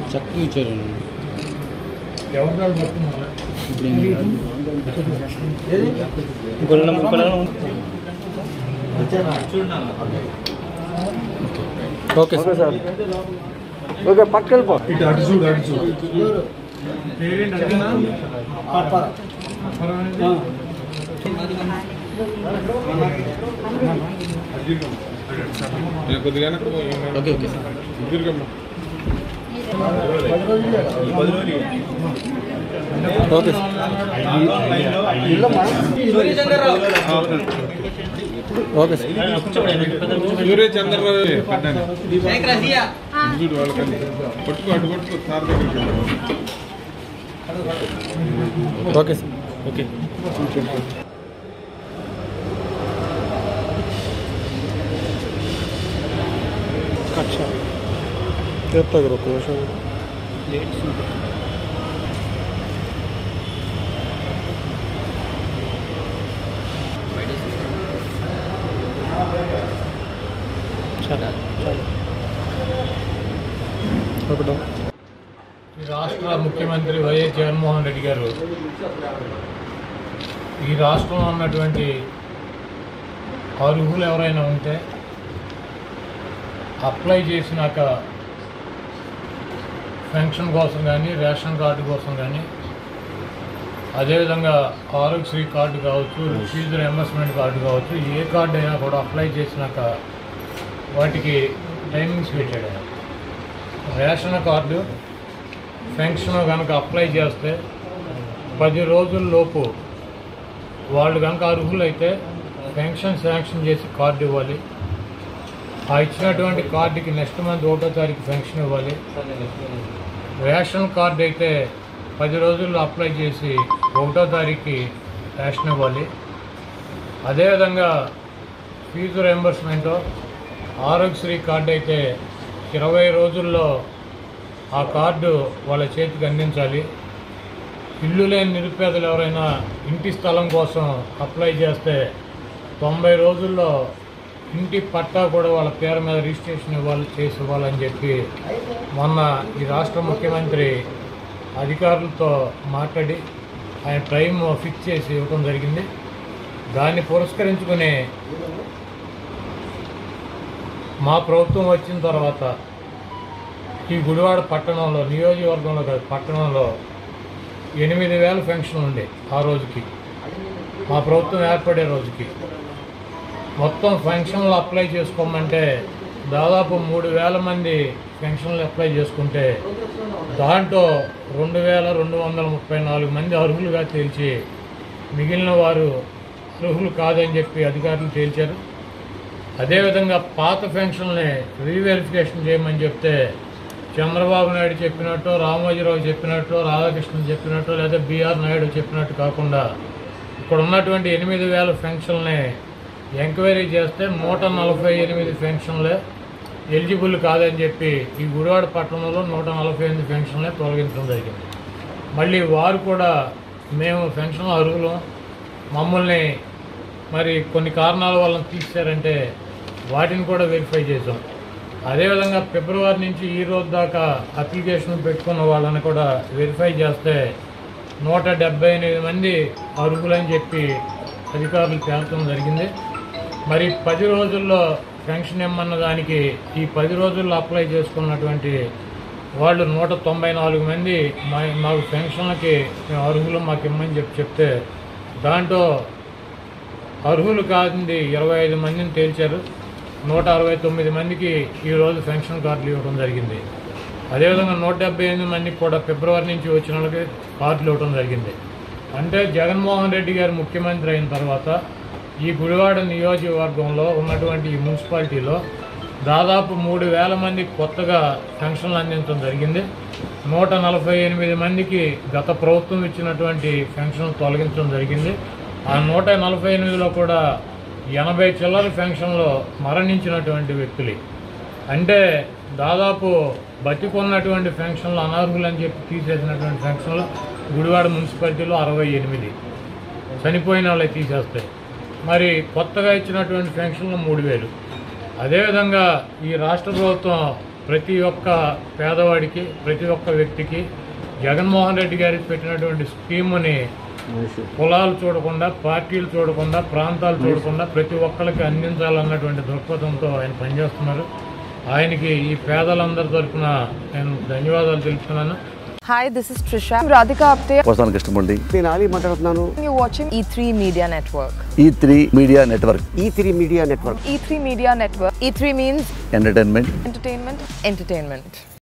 చక్కగా ఇచ్చారు ఎవరిదాడు పడుతున్నారా ఇంకొక నెంబర్ ఇంకో నెంబర్ ఓకే సార్ ఓకే పక్కకి వెళ్ళిపో ఇటు అటు చూడు అటు చూడు పేరేంటి అదేనా? అప్పరం అనేది? కొద్దిగా ఓకే ఓకే ఎదురుగమ్మా okay sir okay sir Surya Chandrarao పెట్టండి చూడు వాళ్ళకండి పట్టుకో అటు పట్టుకో సార్ దగ్గరికి వెళ్ళు. ఓకే సార్ ఓకే చెప్తా ఒక నిమిషం ఒకటో ఈ రాష్ట్ర ముఖ్యమంత్రి వైఎస్ జగన్మోహన్ రెడ్డి గారు ఈ రాష్ట్రంలో ఉన్నటువంటి అర్హులు ఎవరైనా ఉంటే అప్లై చేసినాక పెన్షన్ కోసం కానీ రేషన్ కార్డు కోసం కానీ అదేవిధంగా ఆరోగ్యశ్రీ కార్డు కావచ్చు ఫీజు రియంబర్స్మెంట్ కార్డు కావచ్చు ఏ కార్డు అయినా కూడా అప్లై చేసినాక వాటికి టైమింగ్స్ పెట్టాడు ఆయన. రేషన్ కార్డు పెన్షన్ కనుక అప్లై చేస్తే పది రోజుల్లోపు వాళ్ళు కనుక అర్హులైతే పెన్షన్ శాంక్షన్ చేసి కార్డు ఇవ్వాలి ఆ ఇచ్చినటువంటి కార్డుకి నెక్స్ట్ మంత్ ఒకటో తారీఖు పెన్షన్ ఇవ్వాలి రేషన్ కార్డు అయితే పది రోజుల్లో అప్లై చేసి ఒకటో తారీఖుకి రేషన్ ఇవ్వాలి అదేవిధంగా ఫీజు రియంబర్స్మెంట్ ఆరోగ్యశ్రీ కార్డు అయితే ఇరవై రోజుల్లో ఆ కార్డు వాళ్ళ చేతికి అందించాలి ఇల్లు లేని నిరుపేదలు ఎవరైనా ఇంటి స్థలం కోసం అప్లై చేస్తే తొంభై రోజుల్లో ఇంటి పట్టా కూడా వాళ్ళ పేరు మీద రిజిస్ట్రేషన్ ఇవ్వాలి చేసి ఇవ్వాలని చెప్పి మొన్న ఈ రాష్ట్ర ముఖ్యమంత్రి అధికారులతో మాట్లాడి ఆయన టైం ఫిక్స్ చేసి ఇవ్వడం జరిగింది దాన్ని పురస్కరించుకుని మా ప్రభుత్వం వచ్చిన తర్వాత ఈ గుడివాడ పట్టణంలో నియోజకవర్గంలో కాదు పట్టణంలో ఎనిమిది వేల పెన్షన్ ఉండే ఆ రోజుకి మా ప్రభుత్వం ఏర్పడే రోజుకి మొత్తం పెన్షన్లు అప్లై చేసుకోమంటే దాదాపు మూడు వేల మంది పెన్షన్లు అప్లై చేసుకుంటే దాంట్లో రెండు వేల రెండు వందల ముప్పై నాలుగు మంది అర్హులుగా తేల్చి మిగిలిన వారు అర్హులు కాదని చెప్పి అధికారులు తేల్చారు అదేవిధంగా పాత పెన్షన్ని రీవెరిఫికేషన్ చేయమని చెప్తే చంద్రబాబు నాయుడు చెప్పినట్టు రామోజీరావు చెప్పినట్టు రాధాకృష్ణన్ చెప్పినట్టు లేదా బీఆర్ నాయుడు చెప్పినట్టు కాకుండా ఇక్కడ ఉన్నటువంటి ఎనిమిది వేల పెన్షన్ని ఎంక్వైరీ చేస్తే నూట నలభై ఎనిమిది పెన్షన్లే ఎలిజిబుల్ కాదని చెప్పి ఈ గుడివాడ పట్టణంలో నూట నలభై ఎనిమిది పెన్షన్లే తొలగించడం జరిగింది మళ్ళీ వారు కూడా మేము పెన్షన్ అర్హులం మమ్మల్ని మరి కొన్ని కారణాల వల్ల తీశారంటే వాటిని కూడా వెరిఫై చేసాం అదేవిధంగా ఫిబ్రవరి నుంచి ఈ రోజు దాకా అప్లికేషన్ పెట్టుకున్న వాళ్ళని కూడా వెరిఫై చేస్తే నూట డెబ్బై ఎనిమిది మంది అర్హులని చెప్పి అధికారులు తేల్చడం జరిగింది మరి పది రోజుల్లో పెన్షన్ ఇమ్మన్న దానికి ఈ పది రోజుల్లో అప్లై చేసుకున్నటువంటి వాళ్ళు నూట తొంభై నాలుగు మంది మా మాకు పెన్షన్లకి మేము అర్హులు మాకు ఇమ్మని చెప్పి చెప్తే దాంట్లో అర్హులు కాదండి ఇరవై ఐదు మందిని తేల్చారు నూట అరవై తొమ్మిది మందికి ఈరోజు పెన్షన్ కార్డులు ఇవ్వడం జరిగింది అదేవిధంగా నూట డెబ్బై ఎనిమిది మందికి కూడా ఫిబ్రవరి నుంచి వచ్చిన వాళ్ళకి కార్డులు ఇవ్వడం జరిగింది అంటే జగన్మోహన్ రెడ్డి గారు ముఖ్యమంత్రి అయిన తర్వాత ఈ గుడివాడ నియోజకవర్గంలో ఉన్నటువంటి ఈ మున్సిపాలిటీలో దాదాపు మూడు వేల మంది కొత్తగా పెన్షన్లు అందించడం జరిగింది నూట నలభై ఎనిమిది మందికి గత ప్రభుత్వం ఇచ్చినటువంటి పెన్షన్ తొలగించడం జరిగింది ఆ నూట నలభై ఎనిమిదిలో కూడా ఎనభై చిల్లర పెన్షన్లో మరణించినటువంటి వ్యక్తులు అంటే దాదాపు బతికున్నటువంటి పెన్షన్లు అనర్హులు అని చెప్పి తీసేసినటువంటి పెన్షన్లు గుడివాడ మున్సిపాలిటీలో అరవై ఎనిమిది చనిపోయిన వాళ్ళకి తీసేస్తాయి మరి కొత్తగా ఇచ్చినటువంటి పెన్షన్లు మూడు వేలు అదేవిధంగా ఈ రాష్ట్ర ప్రభుత్వం ప్రతి ఒక్క పేదవాడికి ప్రతి ఒక్క వ్యక్తికి జగన్మోహన్ రెడ్డి గారికి పెట్టినటువంటి స్కీముని కులాలు చూడకుండా పార్టీలు చూడకుండా ప్రాంతాలు చూడకుండా ప్రతి ఒక్కరికి అందించాలన్నటువంటి దృక్పథంతో ఆయన పనిచేస్తున్నారు ఆయనకి ఈ పేదలందరి తరఫున నేను ధన్యవాదాలు తెలుపుతున్నాను Hi, this is Trisha. I'm Radhika Apte. వస్తాను కృష్ణమూర్తి నేను ఆలీ మాట్లాడుతున్నాను You're watching E3 Media Network. E three media network E three media network E3 Media Network. E3 means entertainment entertainment, entertainment.